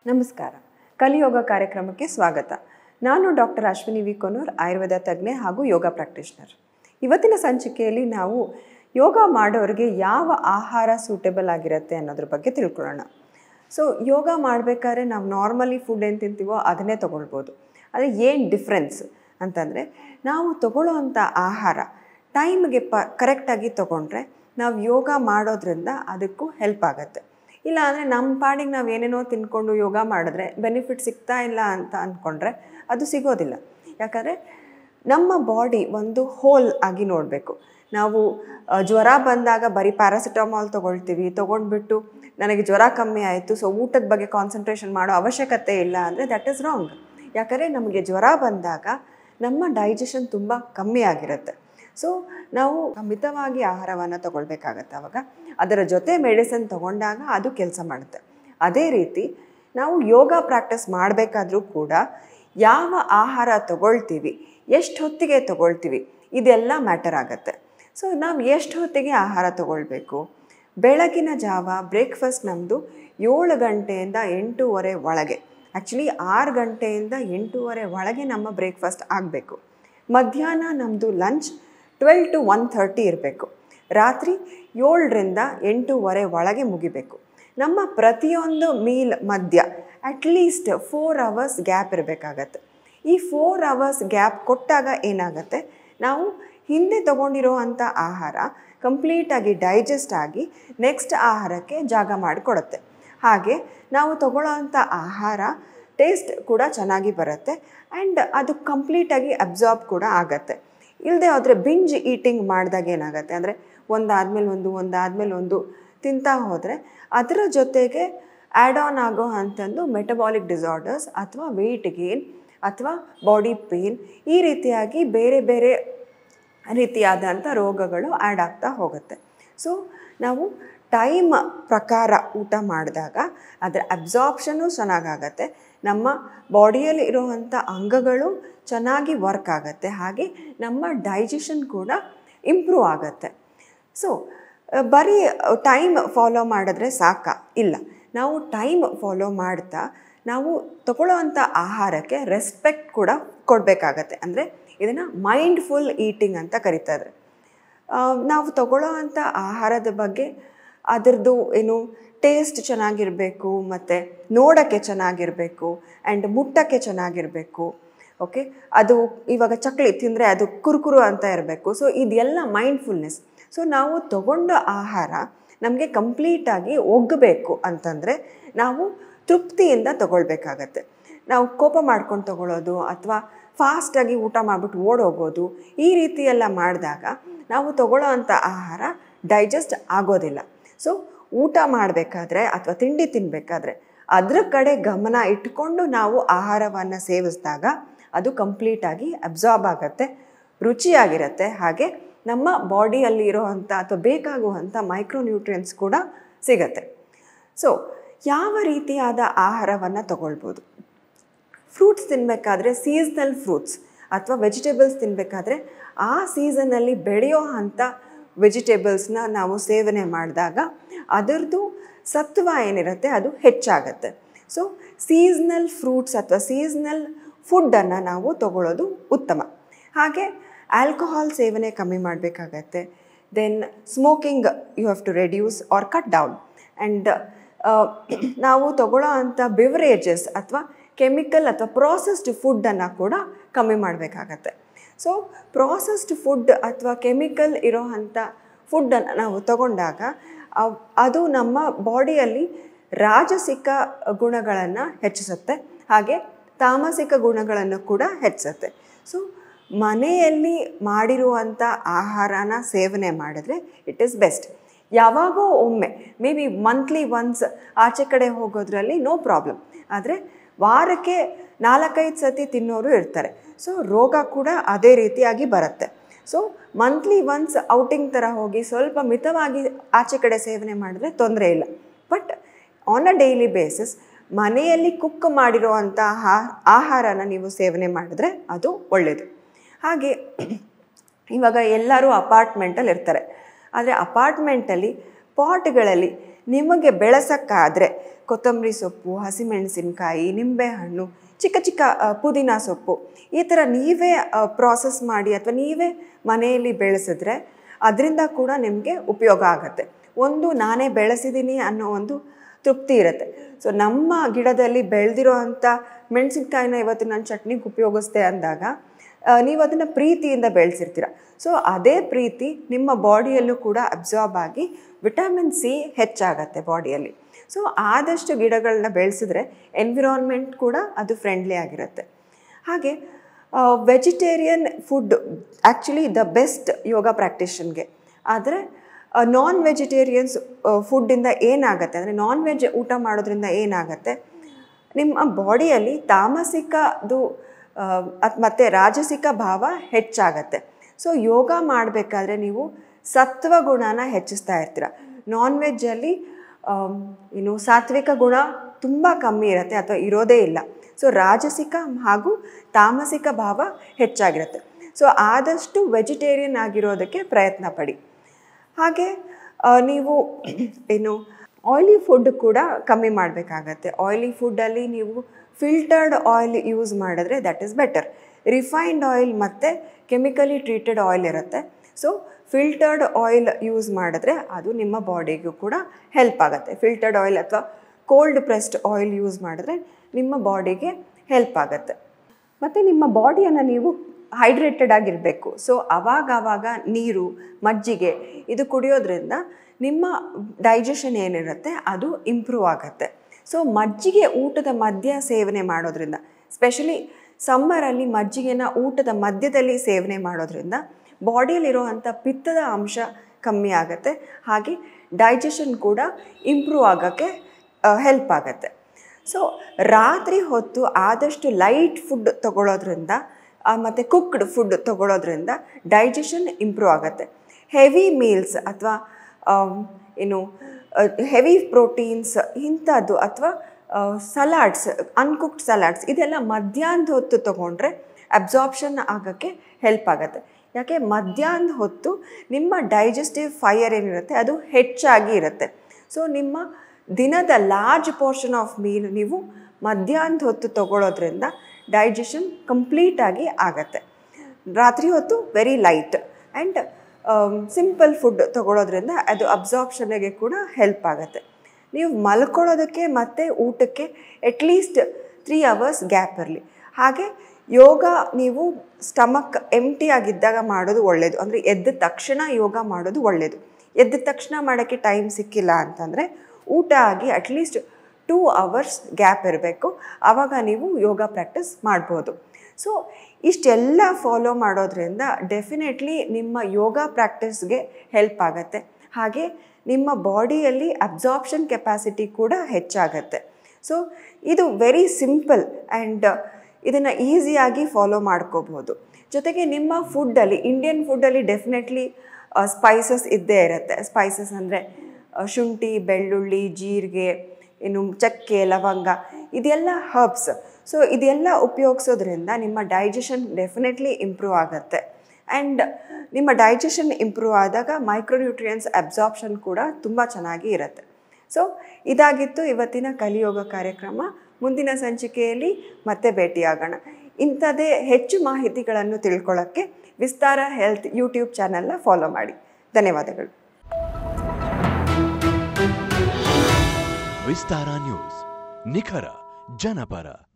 ನಮಸ್ಕಾರ ಕಲಿಯೋಗ ಕಾರ್ಯಕ್ರಮಕ್ಕೆ ಸ್ವಾಗತ ನಾನು ಡಾಕ್ಟರ್ ಅಶ್ವಿನಿ ವಿ ಕೊನೂರ್ ಆಯುರ್ವೇದ ತಜ್ಞೆ ಹಾಗೂ ಯೋಗ ಪ್ರಾಕ್ಟೀಷನರ್ ಇವತ್ತಿನ ಸಂಚಿಕೆಯಲ್ಲಿ ನಾವು ಯೋಗ ಮಾಡೋರಿಗೆ ಯಾವ ಆಹಾರ ಸೂಟೇಬಲ್ ಆಗಿರುತ್ತೆ ಅನ್ನೋದ್ರ ಬಗ್ಗೆ ತಿಳ್ಕೊಳ್ಳೋಣ ಸೊ ಯೋಗ ಮಾಡಬೇಕಾದ್ರೆ ನಾವು ನಾರ್ಮಲಿ ಫುಡ್ ಏನು ತಿಂತೀವೋ ಅದನ್ನೇ ತೊಗೊಳ್ಬೋದು ಆದರೆ ಏನು ಡಿಫ್ರೆನ್ಸ್ ಅಂತಂದರೆ ನಾವು ತಗೊಳ್ಳೋ ಅಂಥ ಆಹಾರ ಟೈಮ್ಗೆ ಪ ಕರೆಕ್ಟಾಗಿ ತೊಗೊಂಡ್ರೆ ನಾವು ಯೋಗ ಮಾಡೋದ್ರಿಂದ ಅದಕ್ಕೂ ಹೆಲ್ಪ್ ಆಗುತ್ತೆ ಇಲ್ಲ ಅಂದರೆ ನಮ್ಮ ಪಾಡಿಗೆ ನಾವು ಏನೇನೋ ತಿನ್ಕೊಂಡು ಯೋಗ ಮಾಡಿದ್ರೆ ಬೆನಿಫಿಟ್ ಸಿಗ್ತಾ ಇಲ್ಲ ಅಂತ ಅಂದ್ಕೊಂಡ್ರೆ ಅದು ಸಿಗೋದಿಲ್ಲ ಯಾಕಂದರೆ ನಮ್ಮ ಬಾಡಿ ಒಂದು ಹೋಲ್ ಆಗಿ ನೋಡಬೇಕು ನಾವು ಆ, ಜ್ವರ ಬಂದಾಗ ಬರೀ ಪ್ಯಾರಾಸಿಟಮಾಲ್ ತೊಗೊಳ್ತೀವಿ ತೊಗೊಂಡ್ಬಿಟ್ಟು ನನಗೆ ಜ್ವರ ಕಮ್ಮಿ ಆಯಿತು ಸೊ ಊಟದ ಬಗ್ಗೆ ಕಾನ್ಸಂಟ್ರೇಷನ್ ಮಾಡೋ ಅವಶ್ಯಕತೆ ಇಲ್ಲ ಅಂದರೆ ದಟ್ ಈಸ್ ರಾಂಗ್ ಯಾಕಂದರೆ ನಮಗೆ ಜ್ವರ ಬಂದಾಗ ನಮ್ಮ ಡೈಜೆಷನ್ ತುಂಬ ಕಮ್ಮಿ ಆಗಿರುತ್ತೆ ಸೊ ನಾವು ಮಿತವಾಗಿ ಆಹಾರವನ್ನು ತಗೊಳ್ಬೇಕಾಗತ್ತೆ ಅವಾಗ ಅದರ ಜೊತೆ ಮೆಡಿಸಿನ್ ತಗೊಂಡಾಗ ಅದು ಕೆಲಸ ಮಾಡುತ್ತೆ ಅದೇ ರೀತಿ ನಾವು ಯೋಗ ಪ್ರಾಕ್ಟೀಸ್ ಮಾಡಬೇಕಾದ್ರೂ ಕೂಡ ಯಾವ ಆಹಾರ ತಗೊಳ್ತೀವಿ ಎಷ್ಟು ಹೊತ್ತಿಗೆ ತಗೊಳ್ತೀವಿ ಇದೆಲ್ಲ ಮ್ಯಾಟರ್ ಆಗುತ್ತೆ ಸೊ ನಾವು ಎಷ್ಟು ಹೊತ್ತಿಗೆ ಆಹಾರ ತಗೊಳ್ಬೇಕು ಬೆಳಗಿನ ಜಾವ ಬ್ರೇಕ್ಫಾಸ್ಟ್ ನಮ್ಮದು ಏಳು ಗಂಟೆಯಿಂದ ಎಂಟೂವರೆ ಒಳಗೆ ಆ್ಯಕ್ಚುಲಿ ಆರು ಗಂಟೆಯಿಂದ ಎಂಟೂವರೆ ಒಳಗೆ ನಮ್ಮ ಬ್ರೇಕ್ಫಾಸ್ಟ್ ಆಗಬೇಕು ಮಧ್ಯಾಹ್ನ ನಮ್ಮದು lunch twelve to one thirty ಇರಬೇಕು ರಾತ್ರಿ ಏಳರಿಂದ ಎಂಟೂವರೆ ಒಳಗೆ ಮುಗಿಬೇಕು ನಮ್ಮ ಪ್ರತಿಯೊಂದು ಮೀಲ್ ಮಧ್ಯ ಅಟ್ಲೀಸ್ಟ್ ಫೋರ್ ಅವರ್ಸ್ ಗ್ಯಾಪ್ ಇರಬೇಕಾಗತ್ತೆ ಈ ಫೋರ್ ಅವರ್ಸ್ ಗ್ಯಾಪ್ ಕೊಟ್ಟಾಗ ಏನಾಗುತ್ತೆ ನಾವು ಹಿಂದೆ ತಗೊಂಡಿರೋ ಅಂಥ ಆಹಾರ ಕಂಪ್ಲೀಟಾಗಿ ಡೈಜೆಸ್ಟ್ ಆಗಿ ನೆಕ್ಸ್ಟ್ ಆಹಾರಕ್ಕೆ ಜಾಗ ಮಾಡಿಕೊಡುತ್ತೆ ಹಾಗೆ ನಾವು ತಗೊಳ್ಳೋ ಅಂಥ ಆಹಾರ ಟೇಸ್ಟ್ ಕೂಡ ಚೆನ್ನಾಗಿ ಬರುತ್ತೆ ಆ್ಯಂಡ್ ಅದು ಕಂಪ್ಲೀಟಾಗಿ ಅಬ್ಸಾರ್ಬ್ ಕೂಡ ಆಗತ್ತೆ ಇಲ್ಲದೆ ಹೋದರೆ ಬಿಂಜ್ ಈಟಿಂಗ್ ಮಾಡಿದಾಗ ಏನಾಗುತ್ತೆ ಅಂದರೆ ಒಂದಾದ್ಮೇಲೆ ಒಂದು ಒಂದಾದ್ಮೇಲೆ ಒಂದು ತಿಂತಾ ಹೋದರೆ ಅದರ ಜೊತೆಗೆ ಆ್ಯಡ್ ಆನ್ ಆಗೋ ಅಂತಂದು ಮೆಟಬಾಲಿಕ್ ಡಿಸಾರ್ಡರ್ಸ್ ಅಥವಾ ವೆಯ್ಟ್ ಗೇನ್ ಅಥವಾ ಬಾಡಿ ಪೇನ್ ಈ ರೀತಿಯಾಗಿ ಬೇರೆ ಬೇರೆ ರೀತಿಯಾದಂಥ ರೋಗಗಳು ಆ್ಯಡ್ ಆಗ್ತಾ ಹೋಗುತ್ತೆ ಸೊ ನಾವು ಟೈಮ್ ಪ್ರಕಾರ ಊಟ ಮಾಡಿದಾಗ ಅದರ ಅಬ್ಸಾರ್ಪ್ಷನು ಚೆನ್ನಾಗಾಗತ್ತೆ ನಮ್ಮ ಬಾಡಿಯಲ್ಲಿ ಇರುವಂಥ ಅಂಗಗಳು ಚೆನ್ನಾಗಿ ವರ್ಕ್ ಆಗುತ್ತೆ ಹಾಗೆ ನಮ್ಮ ಡೈಜೆಷನ್ ಕೂಡ ಇಂಪ್ರೂವ್ ಆಗುತ್ತೆ ಸೊ ಬರೀ ಟೈಮ್ ಫಾಲೋ ಮಾಡಿದ್ರೆ ಸಾಕ ಇಲ್ಲ ನಾವು ಟೈಮ್ ಫಾಲೋ ಮಾಡ್ತಾ ನಾವು ತಗೊಳ್ಳೋ ಅಂಥ ಆಹಾರಕ್ಕೆ ರೆಸ್ಪೆಕ್ಟ್ ಕೂಡ ಕೊಡಬೇಕಾಗತ್ತೆ ಅಂದರೆ ಇದನ್ನು ಮೈಂಡ್ಫುಲ್ ಈಟಿಂಗ್ ಅಂತ ಕರೀತಾರೆ ಆ, ನಾವು ತಗೊಳ್ಳೋ ಅಂಥ ಆಹಾರದ ಬಗ್ಗೆ ಅದರದ್ದು ಏನು ಟೇಸ್ಟ್ ಚೆನ್ನಾಗಿರಬೇಕು ಮತ್ತು ನೋಡೋಕ್ಕೆ ಚೆನ್ನಾಗಿರಬೇಕು ಆ್ಯಂಡ್ ಮುಟ್ಟಕ್ಕೆ ಚೆನ್ನಾಗಿರಬೇಕು ಓಕೆ ಅದು ಇವಾಗ ಚಕ್ಲಿ ತಿಂದರೆ ಅದು ಕುರುಕುರು ಅಂತ ಇರಬೇಕು ಸೊ ಇದೆಲ್ಲ ಮೈಂಡ್ಫುಲ್ನೆಸ್ ಸೊ ನಾವು ತಗೊಂಡ ಆಹಾರ ನಮಗೆ ಕಂಪ್ಲೀಟಾಗಿ ಒಗ್ಗಬೇಕು ಅಂತಂದರೆ ನಾವು ತೃಪ್ತಿಯಿಂದ ತಗೊಳ್ಬೇಕಾಗತ್ತೆ ನಾವು ಕೋಪ ಮಾಡ್ಕೊಂಡು ತಗೊಳ್ಳೋದು ಅಥವಾ ಫಾಸ್ಟಾಗಿ ಊಟ ಮಾಡಿಬಿಟ್ಟು ಓಡೋಗೋದು ಈ ರೀತಿ ಎಲ್ಲ ಮಾಡಿದಾಗ ನಾವು ತಗೊಳ್ಳೋ ಅಂಥ ಆಹಾರ ಡೈಜೆಸ್ಟ್ ಆಗೋದಿಲ್ಲ ಸೊ ಊಟ ಮಾಡಬೇಕಾದ್ರೆ ಅಥವಾ ತಿಂಡಿ ತಿನ್ನಬೇಕಾದ್ರೆ ಅದರ ಕಡೆ ಗಮನ ಇಟ್ಕೊಂಡು ನಾವು ಆಹಾರವನ್ನು ಸೇವಿಸಿದಾಗ ಅದು ಕಂಪ್ಲೀಟಾಗಿ ಅಬ್ಸಾರ್ಬ್ ಆಗುತ್ತೆ ರುಚಿಯಾಗಿರುತ್ತೆ ಹಾಗೆ ನಮ್ಮ ಬಾಡಿಯಲ್ಲಿ ಇರೋವಂಥ ಅಥವಾ ಬೇಕಾಗುವಂಥ ಮೈಕ್ರೋನ್ಯೂಟ್ರಿಯೆಂಟ್ಸ್ ಕೂಡ ಸಿಗತ್ತೆ ಸೊ ಯಾವ ರೀತಿಯಾದ ಆಹಾರವನ್ನು ತಗೊಳ್ಬೋದು ಫ್ರೂಟ್ಸ್ ತಿನ್ನಬೇಕಾದ್ರೆ ಸೀಸ್ನಲ್ ಫ್ರೂಟ್ಸ್ ಅಥವಾ ವೆಜಿಟೇಬಲ್ಸ್ ತಿನ್ನಬೇಕಾದ್ರೆ ಆ ಸೀಸನಲ್ಲಿ ಬೆಳೆಯೋ ಅಂಥ ವೆಜಿಟೇಬಲ್ಸ್ನ ನಾವು ಸೇವನೆ ಮಾಡಿದಾಗ ಅದರದ್ದು ಸತ್ವ ಏನಿರುತ್ತೆ ಅದು ಹೆಚ್ಚಾಗತ್ತೆ ಸೊ ಸೀಸ್ನಲ್ ಫ್ರೂಟ್ಸ್ ಅಥವಾ ಸೀಸ್ನಲ್ ಫುಡ್ಡನ್ನು ನಾವು ತಗೊಳ್ಳೋದು ಉತ್ತಮ ಹಾಗೆ ಆಲ್ಕೋಹಾಲ್ ಸೇವನೆ ಕಮ್ಮಿ ಮಾಡಬೇಕಾಗತ್ತೆ then smoking you have to reduce or cut down and ನಾವು ತಗೊಳ್ಳೋ ಅಂಥ ಬಿವರೇಜಸ್ ಅಥವಾ ಕೆಮಿಕಲ್ ಅಥವಾ ಪ್ರಾಸೆಸ್ಡ್ ಫುಡ್ಡನ್ನು ಕೂಡ ಕಮ್ಮಿ ಮಾಡಬೇಕಾಗತ್ತೆ ಸೊ ಪ್ರಾಸೆಸ್ಡ್ ಫುಡ್ ಅಥವಾ ಕೆಮಿಕಲ್ ಇರೋ ಅಂಥ ಫುಡ್ಡನ್ನು ನಾವು ತಗೊಂಡಾಗ ಅವ್- ಅದು ನಮ್ಮ ಬಾಡಿಯಲ್ಲಿ ರಾಜಸಿಕ ಗುಣಗಳನ್ನು ಹೆಚ್ಚಿಸುತ್ತೆ ಹಾಗೆ ತಾಮಸಿಕ ಗುಣಗಳನ್ನು ಕೂಡ ಹೆಚ್ಚಿಸುತ್ತೆ ಸೊ ಮನೆಯಲ್ಲಿ ಮಾಡಿರುವಂಥ ಆಹಾರನ ಸೇವನೆ ಮಾಡಿದ್ರೆ ಇಟ್ ಈಸ್ ಬೆಸ್ಟ್ ಯಾವಾಗೋ ಒಮ್ಮೆ ಮೇ ಬಿ ಮಂತ್ಲಿ ಒನ್ಸ್ ಆಚೆ ಕಡೆ ಹೋಗೋದ್ರಲ್ಲಿ ನೋ ಪ್ರಾಬ್ಲಮ್ ಆದರೆ ವಾರಕ್ಕೆ ನಾಲ್ಕೈದು ಸತಿ ತಿನ್ನೋರು ಇರ್ತಾರೆ ಸೊ ರೋಗ ಕೂಡ ಅದೇ ರೀತಿಯಾಗಿ ಬರುತ್ತೆ ಸೊ ಮಂತ್ಲಿ ಒನ್ಸ್ ಔಟಿಂಗ್ ಥರ ಹೋಗಿ ಸ್ವಲ್ಪ ಮಿತವಾಗಿ ಆಚೆ ಕಡೆ ಸೇವನೆ ಮಾಡಿದ್ರೆ ತೊಂದರೆ ಇಲ್ಲ but on a daily basis ಮನೆಯಲ್ಲಿ ಕುಕ್ ಮಾಡಿರೋ ಅಂಥ ಆಹಾರನ ನೀವು ಸೇವನೆ ಮಾಡಿದ್ರೆ ಅದು ಒಳ್ಳೆಯದು ಹಾಗೆ ಇವಾಗ ಎಲ್ಲರೂ ಅಪಾರ್ಟ್ಮೆಂಟಲ್ಲಿ ಇರ್ತಾರೆ ಆದರೆ ಅಪಾರ್ಟ್ಮೆಂಟಲ್ಲಿ ಪಾಟ್ಗಳಲ್ಲಿ ನಿಮಗೆ ಬೆಳೆಸೋಕ್ಕಾದರೆ ಕೊತ್ತಂಬರಿ ಸೊಪ್ಪು ಹಸಿಮೆಣಸಿನಕಾಯಿ ನಿಂಬೆಹಣ್ಣು ಚಿಕ್ಕ ಚಿಕ್ಕ ಆ, ಪುದೀನ ಸೊಪ್ಪು ಈ ಥರ ನೀವೇ ಪ್ರಾಸೆಸ್ ಮಾಡಿ ಅಥವಾ ನೀವೇ ಮನೆಯಲ್ಲಿ ಬೆಳೆಸಿದ್ರೆ ಅದರಿಂದ ಕೂಡ ನಿಮಗೆ ಉಪಯೋಗ ಆಗುತ್ತೆ ಒಂದು ನಾನೇ ಬೆಳೆಸಿದ್ದೀನಿ ಅನ್ನೋ ಒಂದು ತೃಪ್ತಿ ಇರುತ್ತೆ ಸೊ ನಮ್ಮ ಗಿಡದಲ್ಲಿ ಬೆಳೆದಿರೋ ಅಂಥ ಮೆಣಸಿನ್ಕಾಯಿನ ಇವತ್ತು ನಾನು ಚಟ್ನಿಗೆ ಉಪಯೋಗಿಸ್ದೆ ಅಂದಾಗ ಆ, ನೀವು ಅದನ್ನು ಪ್ರೀತಿಯಿಂದ ಬೆಳೆಸಿರ್ತೀರ ಸೊ ಅದೇ ಪ್ರೀತಿ ನಿಮ್ಮ ಬಾಡಿಯಲ್ಲೂ ಕೂಡ ಅಬ್ಸಾರ್ಬ್ ಆಗಿ ವಿಟಮಿನ್ ಸಿ ಹೆಚ್ಚಾಗತ್ತೆ ಬಾಡಿಯಲ್ಲಿ ಸೊ ಆದಷ್ಟು ಗಿಡಗಳನ್ನ ಬೆಳೆಸಿದ್ರೆ ಎನ್ವಿರಾನ್ಮೆಂಟ್ ಕೂಡ ಅದು ಫ್ರೆಂಡ್ಲಿ ಆಗಿರುತ್ತೆ ಹಾಗೆ vegetarian food actually the best yoga ಪ್ರಾಕ್ಟಿಷನ್ಗೆ ಆದರೆ ನಾನ್ ವೆಜಿಟೇರಿಯನ್ಸ್ ಫುಡ್ಡಿಂದ ಏನಾಗುತ್ತೆ ಅಂದರೆ ನಾನ್ ವೆಜ್ ಊಟ ಮಾಡೋದ್ರಿಂದ ಏನಾಗುತ್ತೆ ನಿಮ್ಮ ಬಾಡಿಯಲ್ಲಿ ತಾಮಸಿಕದು ಅತ್ ಮತ್ತು ರಾಜಸಿಕ ಭಾವ ಹೆಚ್ಚಾಗತ್ತೆ ಸೊ ಯೋಗ ಮಾಡಬೇಕಾದ್ರೆ ನೀವು ಸತ್ವ ಗುಣನ ಹೆಚ್ಚಿಸ್ತಾ ಇರ್ತೀರ ನಾನ್ ವೆಜ್ಜಲ್ಲಿ ಏನು ಸಾತ್ವಿಕ ಗುಣ ತುಂಬ ಕಮ್ಮಿ ಇರುತ್ತೆ ಅಥವಾ ಇರೋದೇ ಇಲ್ಲ ಸೊ ರಾಜಸಿಕ ಹಾಗೂ ತಾಮಸಿಕ ಭಾವ ಹೆಚ್ಚಾಗಿರುತ್ತೆ ಸೊ ಆದಷ್ಟು ವೆಜಿಟೇರಿಯನ್ ಆಗಿರೋದಕ್ಕೆ ಪ್ರಯತ್ನ ಪಡಿ ಹಾಗೆ ಆ, ನೀವು ಏನು ಆಯ್ಲಿ ಫುಡ್ ಕೂಡ ಕಮ್ಮಿ ಮಾಡಬೇಕಾಗತ್ತೆ ಆಯ್ಲಿ ಫುಡ್ಡಲ್ಲಿ ನೀವು ಫಿಲ್ಟರ್ಡ್ ಆಯಿಲ್ ಯೂಸ್ ಮಾಡಿದ್ರೆ that is better refined oil ಮತ್ತು ಕೆಮಿಕಲಿ ಟ್ರೀಟೆಡ್ ಆಯಿಲ್ ಇರುತ್ತೆ ಸೊ ಫಿಲ್ಟರ್ಡ್ ಆಯಿಲ್ ಯೂಸ್ ಮಾಡಿದ್ರೆ ಅದು ನಿಮ್ಮ ಬಾಡಿಗೂ ಕೂಡ ಹೆಲ್ಪ್ ಆಗುತ್ತೆ ಫಿಲ್ಟರ್ಡ್ ಆಯಿಲ್ ಅಥವಾ ಕೋಲ್ಡ್ ಪ್ರೆಸ್ಡ್ ಆಯಿಲ್ ಯೂಸ್ ಮಾಡಿದ್ರೆ ನಿಮ್ಮ ಬಾಡಿಗೆ ಹೆಲ್ಪ್ ಆಗುತ್ತೆ ಮತ್ತು ನಿಮ್ಮ ಬಾಡಿಯನ್ನು ನೀವು ಹೈಡ್ರೇಟೆಡ್ ಆಗಿರಬೇಕು ಸೊ ಅವಾಗ ಅವಾಗ ನೀರು ಮಜ್ಜಿಗೆ ಇದು ಕುಡಿಯೋದ್ರಿಂದ ನಿಮ್ಮ ಡೈಜೆಷನ್ ಏನಿರುತ್ತೆ ಅದು ಇಂಪ್ರೂವ್ ಆಗುತ್ತೆ ಸೊ ಮಜ್ಜಿಗೆ ಊಟದ ಮಧ್ಯ ಸೇವನೆ ಮಾಡೋದ್ರಿಂದ ಸ್ಪೆಷಲಿ ಸಮ್ಮರಲ್ಲಿ ಮಜ್ಜಿಗೆನ ಊಟದ ಮಧ್ಯದಲ್ಲಿ ಸೇವನೆ ಮಾಡೋದ್ರಿಂದ ಬಾಡಿಯಲ್ಲಿರುವಂಥ ಪಿತ್ತದ ಅಂಶ ಕಮ್ಮಿ ಆಗುತ್ತೆ ಹಾಗೆ ಡೈಜೆಷನ್ ಕೂಡ ಇಂಪ್ರೂವ್ ಆಗೋಕ್ಕೆ ಹೆಲ್ಪ್ ಆಗುತ್ತೆ ಸೊ ರಾತ್ರಿ ಹೊತ್ತು ಆದಷ್ಟು ಲೈಟ್ ಫುಡ್ ತಗೊಳ್ಳೋದ್ರಿಂದ ಮತ್ತು ಕುಕ್ಡ್ ಫುಡ್ ತಗೊಳ್ಳೋದ್ರಿಂದ ಡೈಜೆಷನ್ ಇಂಪ್ರೂವ್ ಆಗುತ್ತೆ ಹೆವಿ ಮೀಲ್ಸ್ ಅಥವಾ ಏನು ಹೆವಿ ಪ್ರೋಟೀನ್ಸ್ ಇಂಥದ್ದು ಅಥವಾ ಸಲಾಡ್ಸ್ ಅನ್ಕುಕ್ಡ್ ಸಲಾಡ್ಸ್ ಇದೆಲ್ಲ ಮಧ್ಯಾಹ್ನದ ಹೊತ್ತು ತೊಗೊಂಡ್ರೆ ಅಬ್ಸಾರ್ಪ್ಷನ್ ಆಗೋಕ್ಕೆ ಹೆಲ್ಪ್ ಆಗುತ್ತೆ ಯಾಕೆ ಮಧ್ಯಾಹ್ನದ ಹೊತ್ತು ನಿಮ್ಮ ಡೈಜೆಸ್ಟಿವ್ ಫೈಯರ್ ಏನಿರುತ್ತೆ ಅದು ಹೆಚ್ಚಾಗಿ ಇರುತ್ತೆ ಸೊ ನಿಮ್ಮ ದಿನದ ಲಾರ್ಜ್ ಪೋರ್ಷನ್ ಆಫ್ ಮೀಲ್ ನೀವು ಮಧ್ಯಾಹ್ನದ ಹೊತ್ತು ತಗೊಳ್ಳೋದ್ರಿಂದ ಡೈಜೆಷನ್ ಕಂಪ್ಲೀಟಾಗಿ ಆಗತ್ತೆ ರಾತ್ರಿ ಹೊತ್ತು very light and simple food ತಗೊಳ್ಳೋದ್ರಿಂದ ಅದು ಅಬ್ಸಾರ್ಪ್ಷನ್ಗೆ ಕೂಡ ಹೆಲ್ಪ್ ಆಗುತ್ತೆ ನೀವು ಮಲ್ಕೊಳ್ಳೋದಕ್ಕೆ ಮತ್ತು ಊಟಕ್ಕೆ ಅಟ್ಲೀಸ್ಟ್ ತ್ರೀ ಅವರ್ಸ್ ಗ್ಯಾಪ್ ಇರಲಿ ಹಾಗೆ ಯೋಗ ನೀವು ಸ್ಟಮಕ್ ಎಂಟಿ ಆಗಿದ್ದಾಗ ಮಾಡೋದು ಒಳ್ಳೆಯದು ಅಂದರೆ ಎದ್ದ ತಕ್ಷಣ ಯೋಗ ಮಾಡೋದು ಒಳ್ಳೆಯದು ಎದ್ದ ತಕ್ಷಣ ಮಾಡೋಕ್ಕೆ ಟೈಮ್ ಸಿಕ್ಕಿಲ್ಲ ಅಂತಂದರೆ ಊಟ ಆಗಿ ಅಟ್ಲೀಸ್ಟ್ ಟೂ ಅವರ್ಸ್ ಗ್ಯಾಪ್ ಇರಬೇಕು ಆವಾಗ ನೀವು ಯೋಗ ಪ್ರಾಕ್ಟೀಸ್ ಮಾಡ್ಬೋದು ಸೊ ಇಷ್ಟೆಲ್ಲ ಫಾಲೋ ಮಾಡೋದ್ರಿಂದ ಡೆಫಿನೆಟ್ಲಿ ನಿಮ್ಮ ಯೋಗ ಪ್ರಾಕ್ಟೀಸ್ಗೆ ಹೆಲ್ಪ್ ಆಗುತ್ತೆ ಹಾಗೆ ನಿಮ್ಮ ಬಾಡಿಯಲ್ಲಿ ಅಬ್ಸಾರ್ಪ್ಷನ್ ಕೆಪಾಸಿಟಿ ಕೂಡ ಹೆಚ್ಚಾಗತ್ತೆ ಸೊ ಇದು ವೆರಿ ಸಿಂಪಲ್ ಆ್ಯಂಡ್ ಇದನ್ನು ಈಸಿಯಾಗಿ ಫಾಲೋ ಮಾಡ್ಕೋಬೋದು ಜೊತೆಗೆ ನಿಮ್ಮ ಫುಡ್ಡಲ್ಲಿ ಇಂಡಿಯನ್ ಫುಡ್ಡಲ್ಲಿ ಡೆಫಿನೆಟ್ಲಿ ಸ್ಪೈಸಸ್ ಇದ್ದೇ ಇರುತ್ತೆ ಸ್ಪೈಸಸ್ ಅಂದರೆ ಶುಂಠಿ ಬೆಳ್ಳುಳ್ಳಿ ಜೀರಿಗೆ ಇನ್ನು ಚಕ್ಕೆ ಲವಂಗ ಇದೆಲ್ಲ ಹರ್ಬ್ಸ್ ಸೊ ಇದೆಲ್ಲ ಉಪಯೋಗಿಸೋದ್ರಿಂದ ನಿಮ್ಮ ಡೈಜೆಷನ್ ಡೆಫಿನೆಟ್ಲಿ ಇಂಪ್ರೂವ್ ಆಗುತ್ತೆ ಆ್ಯಂಡ್ ನಿಮ್ಮ ಡೈಜೆಷನ್ ಇಂಪ್ರೂವ್ ಆದಾಗ ಮೈಕ್ರೋನ್ಯೂಟ್ರಿಯನ್ಸ್ ಅಬ್ಸಾರ್ಪ್ಷನ್ ಕೂಡ ತುಂಬ ಚೆನ್ನಾಗಿ ಇರುತ್ತೆ ಸೊ ಇದಾಗಿತ್ತು ಇವತ್ತಿನ ಕಲಿಯೋಗ ಕಾರ್ಯಕ್ರಮ ಮುಂದಿನ ಸಂಚಿಕೆಯಲ್ಲಿ ಮತ್ತೆ ಭೇಟಿಯಾಗೋಣ ಇಂಥದ್ದೇ ಹೆಚ್ಚು ಮಾಹಿತಿಗಳನ್ನು ತಿಳ್ಕೊಳ್ಳೋಕ್ಕೆ ವಿಸ್ತಾರ ಹೆಲ್ತ್ ಯೂಟ್ಯೂಬ್ ಚಾನಲ್ನ ಫಾಲೋ ಮಾಡಿ ಧನ್ಯವಾದಗಳು ವಿಸ್ತಾರ ನ್ಯೂಸ್ ನಿಖರ ಜನಪರ